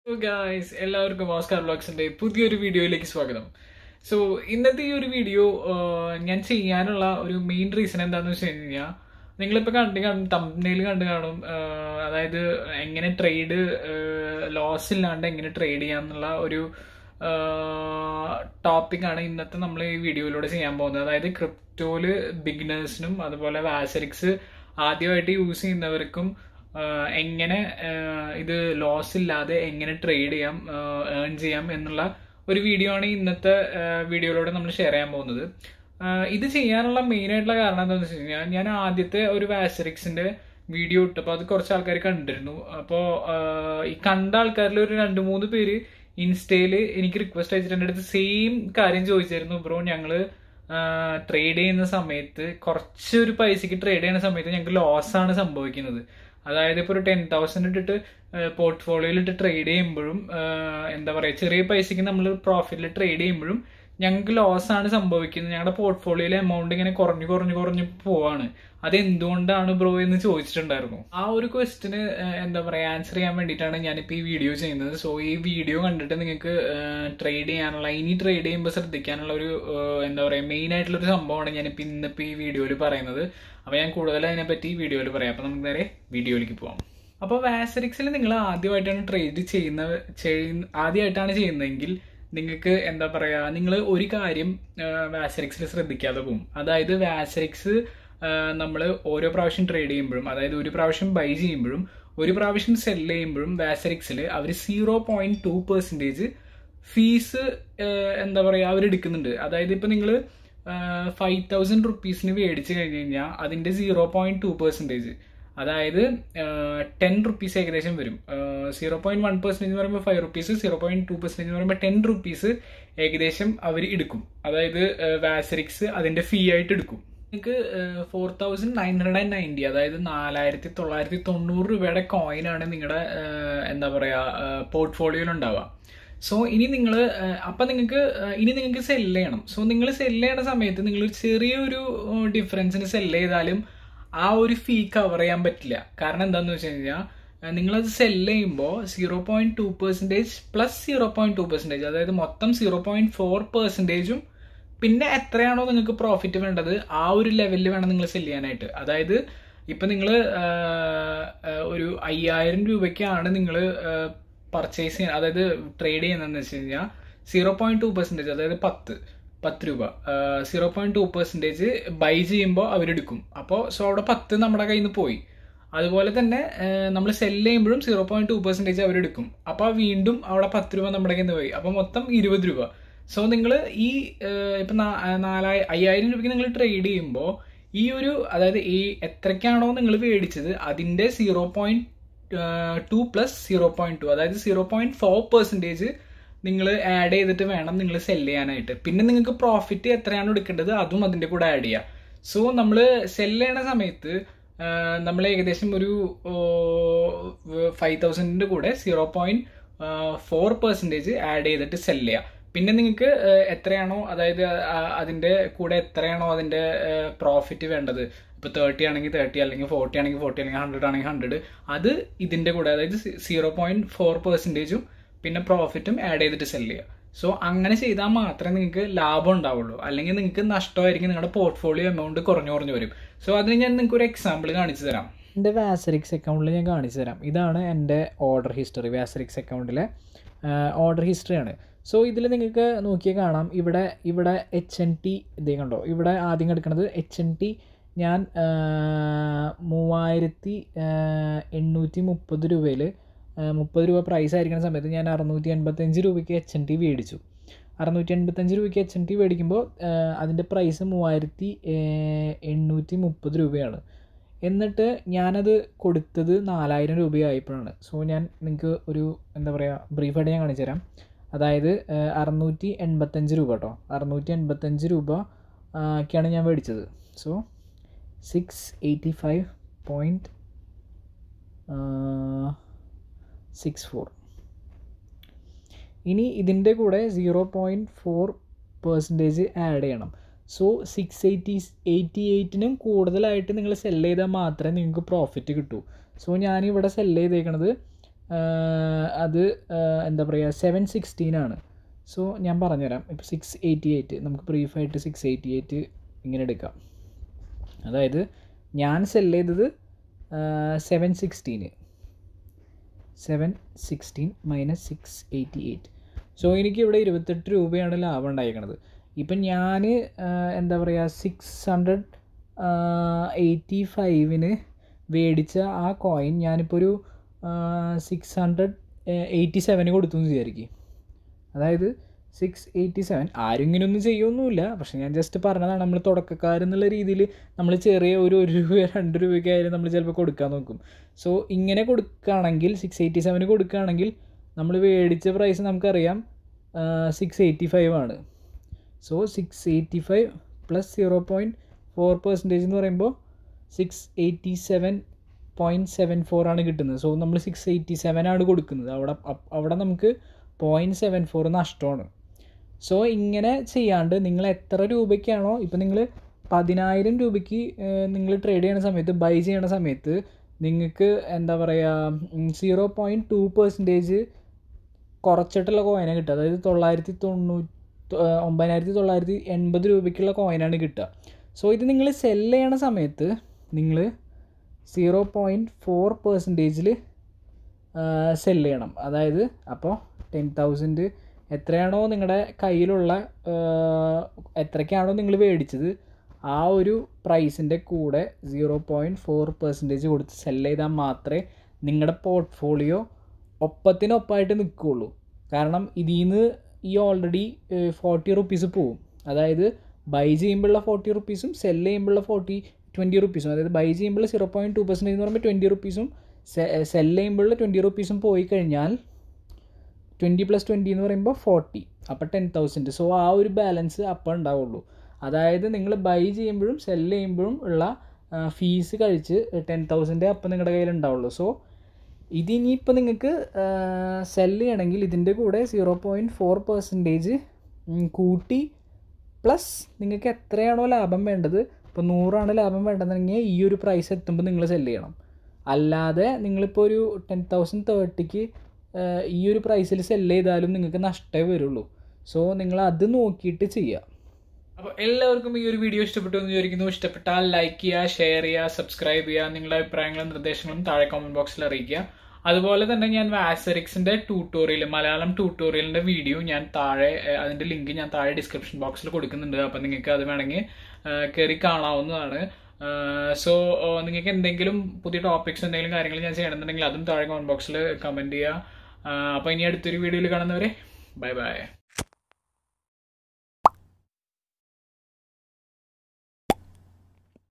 guys എല്ലാവർക്കും Oscar വ്ളോഗ്സിന്റെ പുതിയൊരു വീഡിയോയിലേക്ക് സ്വാഗതം സോ ഇന്നത്തെ ഈ ഒരു വീഡിയോ ഞാൻ ചെയ്യാനുള്ള ഒരു മെയിൻ റീസൺ എന്താണെന്ന് വെച്ച് കഴിഞ്ഞാൽ നിങ്ങളിപ്പോൾ കണ്ട് കാണും തമ്മിൽ കണ്ട് കാണും ആഹ് അതായത് എങ്ങനെ ട്രേഡ് ലോസ് ഇല്ലാണ്ട് എങ്ങനെ ട്രേഡ് ചെയ്യാന്നുള്ള ഒരു ടോപ്പിക്കാണ് ഇന്നത്തെ നമ്മൾ ഈ വീഡിയോയിലൂടെ ചെയ്യാൻ പോകുന്നത് അതായത് ക്രിപ്റ്റോയില് ബിഗിനേഴ്സിനും അതുപോലെ വാസറിക്സ് ആദ്യമായിട്ട് യൂസ് ചെയ്യുന്നവർക്കും ആഹ് എങ്ങനെ ആഹ് ഇത് ലോസ് ഇല്ലാതെ എങ്ങനെ ട്രേഡ് ചെയ്യാം ഏൺ ചെയ്യാം എന്നുള്ള ഒരു വീഡിയോ ആണ് ഇന്നത്തെ ആഹ് വീഡിയോയിലൂടെ നമ്മൾ ഷെയർ ചെയ്യാൻ പോകുന്നത് ആഹ് ഇത് ചെയ്യാനുള്ള മെയിൻ ആയിട്ടുള്ള കാരണം എന്താണെന്ന് വെച്ച് കഴിഞ്ഞാൽ ഞാൻ ആദ്യത്തെ ഒരു വാസറിക്സിന്റെ വീഡിയോ ഇട്ടപ്പോൾ അത് കുറച്ച് ആൾക്കാർ കണ്ടിരുന്നു അപ്പോൾ ഈ കണ്ട ആൾക്കാരിൽ ഒരു രണ്ട് മൂന്ന് പേര് ഇൻസ്റ്റയിൽ എനിക്ക് റിക്വസ്റ്റ് അയച്ചിട്ട് എൻ്റെ അടുത്ത് സെയിം കാര്യം ചോദിച്ചായിരുന്നു ബ്രോ ഞങ്ങള് ട്രേഡ് ചെയ്യുന്ന സമയത്ത് കുറച്ചൊരു പൈസക്ക് ട്രേഡ് ചെയ്യുന്ന സമയത്ത് ഞങ്ങൾക്ക് ലോസ് ആണ് സംഭവിക്കുന്നത് അതായത് ഇപ്പോൾ ഒരു ടെൻ തൗസൻഡ് ഇട്ടിട്ട് പോർട്ട്ഫോളിയോയിൽ ഇട്ട് ട്രേഡ് ചെയ്യുമ്പോഴും എന്താ പറയുക ചെറിയ പൈസക്ക് നമ്മൾ പ്രോഫിറ്റിൽ ട്രേഡ് ചെയ്യുമ്പോഴും ഞങ്ങൾക്ക് ലോസ് ആണ് സംഭവിക്കുന്നത് ഞങ്ങളുടെ പോർട്ട്ഫോളിയോയിലെ എമൗണ്ട് ഇങ്ങനെ കുറഞ്ഞു കുറഞ്ഞു കുറഞ്ഞു പോവാണ് അത് എന്തുകൊണ്ടാണ് ബ്രോ എന്ന് ചോദിച്ചിട്ടുണ്ടായിരുന്നു ആ ഒരു ക്വസ്റ്റിന് എന്താ പറയുക ആൻസർ ചെയ്യാൻ വേണ്ടിയിട്ടാണ് ഞാനിപ്പോൾ ഈ വീഡിയോ ചെയ്യുന്നത് സോ ഈ വീഡിയോ കണ്ടിട്ട് നിങ്ങൾക്ക് ട്രേഡ് ചെയ്യാനുള്ള ഇനി ട്രേഡ് ചെയ്യുമ്പോൾ ശ്രദ്ധിക്കാനുള്ള ഒരു എന്താ പറയുക മെയിൻ ആയിട്ടുള്ള ഒരു സംഭവമാണ് ഞാനിപ്പോൾ ഇന്നിപ്പോൾ ഈ വീഡിയോയിൽ പറയുന്നത് അപ്പോൾ ഞാൻ കൂടുതൽ അതിനെപ്പറ്റി വീഡിയോയിൽ പറയാം അപ്പോൾ നമുക്ക് നേരെ വീഡിയോയിലേക്ക് പോകാം അപ്പോൾ വാസറിക്സിൽ നിങ്ങൾ ആദ്യമായിട്ടാണ് ട്രേഡ് ചെയ്യുന്ന ചെയ്യുന്ന ആദ്യമായിട്ടാണ് ചെയ്യുന്നതെങ്കിൽ നിങ്ങൾക്ക് എന്താ പറയുക നിങ്ങൾ ഒരു കാര്യം വാസറിക്സിൽ ശ്രദ്ധിക്കാതെ പോകും അതായത് വാസറിക്സ് നമ്മൾ ഓരോ പ്രാവശ്യം ട്രേഡ് ചെയ്യുമ്പോഴും അതായത് ഒരു പ്രാവശ്യം ബൈ ചെയ്യുമ്പോഴും ഒരു പ്രാവശ്യം സെല് ചെയ്യുമ്പോഴും വാസറിക്സിൽ അവർ zero point two percentage fees എന്താ പറയുക അവർ എടുക്കുന്നുണ്ട് അതായത് ഇപ്പം നിങ്ങൾ ഫൈവ് തൗസൻഡ് റുപ്പീസിന് മേടിച്ച് കഴിഞ്ഞ് കഴിഞ്ഞാൽ അതിൻ്റെ സീറോ പോയിന്റ് ടു പെർസെൻറ്റേജ് അതായത് ടെൻ റുപ്പീസ് ഏകദേശം വരും സീറോ പോയിന്റ് വൺ പെർസെൻറ്റേജ് എന്ന് പറയുമ്പോൾ five rupees zero point two percentage എന്ന് പറയുമ്പോൾ ടെൻ റുപ്പീസ് ഏകദേശം അവർ എടുക്കും അതായത് വാസറിക്സ് അതിന്റെ ഫീ ആയിട്ട് എടുക്കും നിങ്ങൾക്ക് four thousand nine hundred and ninety അതായത് നാലായിരത്തി തൊള്ളായിരത്തി തൊണ്ണൂറ് രൂപയുടെ കോയിനാണ് നിങ്ങളുടെ എന്താ പറയുക പോർട്ട്ഫോളിയോയിൽ ഉണ്ടാവുക സോ ഇനി നിങ്ങൾ അപ്പം നിങ്ങൾക്ക് ഇനി നിങ്ങൾക്ക് സെല് ചെയ്യണം സോ നിങ്ങൾ സെല് ചെയ്യണ സമയത്ത് നിങ്ങൾ ചെറിയൊരു ഡിഫറൻസിന് സെല് ചെയ്താലും ആ ഒരു ഫീ കവർ ചെയ്യാൻ പറ്റില്ല കാരണം എന്താണെന്ന് വെച്ച് കഴിഞ്ഞാൽ നിങ്ങളത് സെല് ചെയ്യുമ്പോൾ zero point two percentage plus zero point two percentage അതായത് മൊത്തം സീറോ പോയിന്റ് ഫോർ പെർസെൻറ്റേജും പിന്നെ എത്രയാണോ നിങ്ങൾക്ക് പ്രോഫിറ്റ് വേണ്ടത് ആ ഒരു ലെവലിൽ വേണം നിങ്ങൾ സെല് ചെയ്യാനായിട്ട് അതായത് ഇപ്പം നിങ്ങൾ ഒരു അയ്യായിരം രൂപയ്ക്കാണ് നിങ്ങൾ പർച്ചേസ് ചെയ്യുക അതായത് ട്രേഡ് ചെയ്യുന്നതെന്ന് വെച്ച് കഴിഞ്ഞാൽ സീറോ പോയിന്റ് ടു പെർസെൻറ്റേജ് അതായത് പത്ത് പത്ത് രൂപ zero point two percentage buy ചെയ്യുമ്പോൾ അവരെടുക്കും അപ്പോൾ സോ അവിടെ പത്ത് നമ്മുടെ കയ്യിൽ നിന്ന് പോയി അതുപോലെ തന്നെ നമ്മൾ സെല് ചെയ്യുമ്പോഴും സീറോ പോയിന്റ് ടു പെർസെൻറ്റേജ് അവരെടുക്കും അപ്പോൾ വീണ്ടും അവിടെ പത്ത് രൂപ നമ്മുടെ കയ്യിൽ നിന്ന് പോയി അപ്പോൾ മൊത്തം ഇരുപത് രൂപ സോ നിങ്ങൾ ഈ ഇപ്പം നാലായി അയ്യായിരം രൂപയ്ക്ക് നിങ്ങൾ ട്രേഡ് ചെയ്യുമ്പോൾ ഈ ഒരു അതായത് ഈ എത്രയ്ക്കാണോ നിങ്ങൾ മേടിച്ചത് അതിൻ്റെ zero point two plus zero point two അതായത് സീറോ പോയിന്റ് ഫോർ പെർസെൻറ്റേജ് നിങ്ങൾ ആഡ് ചെയ്തിട്ട് വേണം നിങ്ങൾ സെല് ചെയ്യാനായിട്ട് പിന്നെ നിങ്ങൾക്ക് പ്രോഫിറ്റ് എത്രയാണ് എടുക്കേണ്ടത് അതും അതിൻ്റെ കൂടെ ആഡ് ചെയ്യുക സോ നമ്മൾ സെല് ചെയ്യണ സമയത്ത് നമ്മൾ ഏകദേശം ഒരു ഫൈവ് തൗസൻഡിൻ്റെ കൂടെ zero point four percentage add ചെയ്തിട്ട് സെല് ചെയ്യുക പിന്നെ നിങ്ങൾക്ക് എത്രയാണോ അതായത് അതിൻ്റെ കൂടെ എത്രയാണോ അതിൻ്റെ പ്രോഫിറ്റ് വേണ്ടത് ഇപ്പോൾ തേർട്ടി ആണെങ്കിൽ തേർട്ടി അല്ലെങ്കിൽ ഫോർട്ടി ആണെങ്കിൽ ഫോർട്ടി അല്ലെങ്കിൽ ഹൺഡ്രഡ് ആണെങ്കിൽ ഹൺഡ്രഡ് അത് ഇതിൻ്റെ കൂടെ അതായത് സീറോ പോയിന്റ് ഫോർ പെർസെൻറ്റേജും പിന്നെ പ്രോഫിറ്റും ആഡ് ചെയ്തിട്ട് സെല് ചെയ്യുക സോ അങ്ങനെ ചെയ്താൽ മാത്രമേ നിങ്ങൾക്ക് ലാഭം ഉണ്ടാവുള്ളൂ അല്ലെങ്കിൽ നിങ്ങൾക്ക് നഷ്ടമായിരിക്കും നിങ്ങളുടെ പോർട്ട്ഫോളിയോ എമൗണ്ട് കുറഞ്ഞു കുറഞ്ഞു വരും സോ അതിന് ഞാൻ നിങ്ങൾക്ക് ഒരു എക്സാമ്പിൾ കാണിച്ചു തരാം എൻ്റെ വാസറിക്സ് അക്കൗണ്ടിൽ ഞാൻ കാണിച്ചു തരാം ഇതാണ് എൻ്റെ ഓർഡർ ഹിസ്റ്ററി വാസറിക്സ് അക്കൗണ്ടിലെ ഓർഡർ ഹിസ്റ്ററിയാണ് സോ ഇതിൽ നിങ്ങൾക്ക് നോക്കിയാൽ കാണാം ഇവിടെ ഇവിടെ എച്ച് എൻ ടി ഇതേ കണ്ടോ ഇവിടെ ആദ്യം കിടക്കുന്നത് എച്ച് എൻ ടി ഞാൻ മൂവായിരത്തി എണ്ണൂറ്റി മുപ്പത് രൂപയിൽ മുപ്പത് രൂപ പ്രൈസ് ആയിരിക്കുന്ന സമയത്ത് ഞാൻ അറുന്നൂറ്റി എൺപത്തഞ്ച് രൂപയ്ക്ക് എച്ച് എൻ ടി മേടിച്ചു അറുന്നൂറ്റി എൺപത്തഞ്ച് രൂപയ്ക്ക് എച്ച് എൻ ടി മേടിക്കുമ്പോൾ അതിൻ്റെ പ്രൈസ് മൂവായിരത്തി എണ്ണൂറ്റി മുപ്പത് രൂപയാണ് എന്നിട്ട് ഞാനത് കൊടുത്തത് നാലായിരം രൂപയായപ്പോഴാണ് സോ ഞാൻ നിങ്ങൾക്ക് ഒരു എന്താ പറയുക ബ്രീഫായിട്ട് ഞാൻ കാണിച്ചു തരാം അതായത് അറുന്നൂറ്റി എൺപത്തഞ്ച് രൂപ കേട്ടോ അറുന്നൂറ്റി എൺപത്തഞ്ച് രൂപ ഒക്കെയാണ് ഞാൻ മേടിച്ചത് so six eighty five point six four ഇനി ഇതിൻ്റെ കൂടെ zero point four percentage add ചെയ്യണം സോ സിക്സ് എയ്റ്റി എയ്റ്റി എയ്റ്റിനും കൂടുതലായിട്ട് നിങ്ങൾ സെല് ചെയ്താൽ മാത്രമേ നിങ്ങൾക്ക് പ്രോഫിറ്റ് കിട്ടൂ സോ ഞാനിവിടെ സെല് ചെയ്തേക്കണത് അത് ആഹ് എന്താ പറയുക സെവൻ സിക്സ്റ്റീൻ ആണ് സോ ഞാൻ പറഞ്ഞുതരാം ഇപ്പോൾ സിക്സ് എയ്റ്റി എയ്റ്റ് നമുക്ക് ബ്രീഫായിട്ട് സിക്സ് എയ്റ്റി എയ്റ്റ് ഇങ്ങനെ എടുക്കാം അതായത് ഞാൻ സെല് ചെയ്തത് seven sixteen seven sixteen minus six eighty eight so എനിക്കിവിടെ ഇരുപത്തെട്ട് രൂപയാണ് ലാഭം ഉണ്ടായിരിക്കണത് ഇപ്പം ഞാൻ എന്താ പറയുക സിക്സ് ഹൺഡ്രഡ് എയ്റ്റി ഫൈവിന് മേടിച്ച ആ കോയിൻ ഞാനിപ്പോൾ ഒരു സിക്സ് ഹൺഡ്രഡ് എയ്റ്റി സെവന് കൊടുത്തു എന്ന് വിചാരിക്കും അതായത് സിക്സ് എയ്റ്റി സെവൻ ആരും ഇങ്ങനെയൊന്നും ചെയ്യൊന്നുമില്ല പക്ഷെ ഞാൻ ജസ്റ്റ് പറഞ്ഞതാണ് നമ്മൾ തുടക്കക്കാരെന്നുള്ള രീതിയിൽ നമ്മൾ ചെറിയ ഒരു ഒരു രൂപ രണ്ട് രൂപയ്ക്ക് ആയാലും നമ്മൾ ചിലപ്പോൾ കൊടുക്കാൻ നോക്കും സോ ഇങ്ങനെ കൊടുക്കുകയാണെങ്കിൽ സിക്സ് എയ്റ്റി സെവന് കൊടുക്കുകയാണെങ്കിൽ നമ്മൾ മേടിച്ച പ്രൈസ് നമുക്കറിയാം സിക്സ് എയ്റ്റി ഫൈവ് ആണ് so six eighty five plus zero point four percentage എന്ന് പറയുമ്പോൾ six eighty seven point seven four ആണ് കിട്ടുന്നത് സോ നമ്മൾ സിക്സ് എയ്റ്റി സെവൻ ആണ് കൊടുക്കുന്നത് അവിടെ അപ്പ് അവിടെ നമുക്ക് പോയിൻറ്റ് സെവൻ ഫോർ നഷ്ടമാണ് സോ ഇങ്ങനെ ചെയ്യാണ്ട് നിങ്ങൾ എത്ര രൂപയ്ക്കാണോ ഇപ്പം നിങ്ങൾ പതിനായിരം രൂപയ്ക്ക് നിങ്ങൾ ട്രേഡ് ചെയ്യുന്ന സമയത്ത് ബൈ ചെയ്യണ സമയത്ത് നിങ്ങൾക്ക് എന്താ പറയുക സീറോ പോയിൻറ്റ് ടു പെർസെൻറ്റേജ് കുറച്ചിട്ടുള്ള കോയിനാണ് കിട്ടുക അതായത് തൊള്ളായിരത്തി തൊണ്ണൂറ്റി ഒമ്പതിനായിരത്തി തൊള്ളായിരത്തി എൺപത് രൂപയ്ക്കുള്ള കോയിനാണ് കിട്ടുക സോ ഇത് നിങ്ങൾ സെല് ചെയ്യണ സമയത്ത് നിങ്ങൾ സീറോ പോയിൻറ്റ് ഫോർ പെർസെൻറ്റേജിൽ സെല് ചെയ്യണം അതായത് അപ്പോൾ ടെൻ തൗസൻഡ് എത്രയാണോ നിങ്ങളുടെ കയ്യിലുള്ള എത്രയ്ക്കാണോ നിങ്ങൾ മേടിച്ചത് ആ ഒരു പ്രൈസിൻ്റെ കൂടെ സീറോ പോയിൻറ്റ് ഫോർ പെർസെൻറ്റേജ് കൊടുത്ത് സെല് ചെയ്താൽ മാത്രമേ നിങ്ങളുടെ പോർട്ട്ഫോളിയോ ഒപ്പത്തിനൊപ്പമായിട്ട് നിൽക്കുകയുള്ളൂ കാരണം ഇതിൽ നിന്ന് ഈ ഓൾറെഡി ഫോർട്ടി റുപ്പീസ് പോവും അതായത് ബൈ ചെയ്യുമ്പോഴുള്ള ഫോർട്ടി റുപ്പീസും സെല് ചെയ്യുമ്പോഴുള്ള ഫോർട്ടി ട്വൻറ്റി റുപ്പീസും അതായത് ബൈ ചെയ്യുമ്പോൾ സീറോ പോയിൻറ്റ് ടു പെർസെൻറ്റേജ് എന്ന് പറയുമ്പോൾ ട്വൻറ്റി റുപ്പീസും സെല് ചെയ്യുമ്പോൾ ട്വൻറ്റി റുപ്പീസും പോയി കഴിഞ്ഞാൽ ട്വൻറ്റി പ്ലസ് ട്വൻറ്റി എന്ന് പറയുമ്പോൾ ഫോർട്ടി അപ്പോൾ ടെൻ തൗസൻഡ് സോ ആ ഒരു ബാലൻസ് അപ്പം ഉണ്ടാവുള്ളൂ അതായത് നിങ്ങൾ ബൈ ചെയ്യുമ്പോഴും സെല് ചെയ്യുമ്പോഴും ഉള്ള ഫീസ് കഴിച്ച് ടെൻ തൗസൻഡ് അപ്പം നിങ്ങളുടെ കയ്യിൽ ഉണ്ടാവുള്ളൂ സോ ഇതിനിയിപ്പോൾ നിങ്ങൾക്ക് സെല് ചെയ്യണമെങ്കിൽ ഇതിൻ്റെ കൂടെ സീറോ പോയിൻറ്റ് ഫോർ പെർസെൻറ്റേജ് കൂട്ടി പ്ലസ് നിങ്ങൾക്ക് എത്രയാണോ ലാഭം വേണ്ടത് ഇപ്പോൾ നൂറാണ് ലാഭം വേണ്ടതെങ്കിൽ ഈ ഒരു പ്രൈസ് എത്തുമ്പോൾ നിങ്ങൾ സെല് ചെയ്യണം അല്ലാതെ നിങ്ങളിപ്പോൾ ഒരു ടെൻ തൗസൻഡ് തേർട്ടിക്ക് ഈ ഒരു പ്രൈസിൽ സെല് ചെയ്താലും നിങ്ങൾക്ക് നഷ്ടമേ വരുള്ളൂ സോ നിങ്ങൾ അത് നോക്കിയിട്ട് ചെയ്യുക അപ്പോൾ എല്ലാവർക്കും ഈ ഒരു വീഡിയോ ഇഷ്ടപ്പെട്ടു എന്ന് വിചാരിക്കുന്നു ഇഷ്ടപ്പെട്ടാൽ ലൈക്ക് ചെയ്യുക ഷെയർ ചെയ്യുക സബ്സ്ക്രൈബ് ചെയ്യുക നിങ്ങളുടെ അഭിപ്രായങ്ങളും നിർദ്ദേശങ്ങളും താഴെ കമന്റ് ബോക്സിൽ അറിയിക്കുക അതുപോലെ തന്നെ ഞാൻ വാസറിക്സിന്റെ ട്യൂട്ടോറിയൽ മലയാളം ട്യൂട്ടോറിയലിന്റെ വീഡിയോ ഞാൻ താഴെ അതിന്റെ ലിങ്ക് ഞാൻ താഴെ ഡിസ്ക്രിപ്ഷൻ ബോക്സിൽ കൊടുക്കുന്നുണ്ട് അപ്പം നിങ്ങൾക്ക് അത് വേണമെങ്കിൽ കയറി കാണാവുന്നതാണ് സോ നിങ്ങൾക്ക് എന്തെങ്കിലും പുതിയ ടോപ്പിക്സ് എന്തെങ്കിലും കാര്യങ്ങൾ ഞാൻ ചെയ്യണമെന്നുണ്ടെങ്കിൽ അതും താഴെ കമന്റ് ബോക്സിൽ കമന്റ് ചെയ്യുക അപ്പോൾ ഇനി അടുത്തൊരു വീഡിയോയിൽ കാണുന്നവരെ ബൈ ബൈ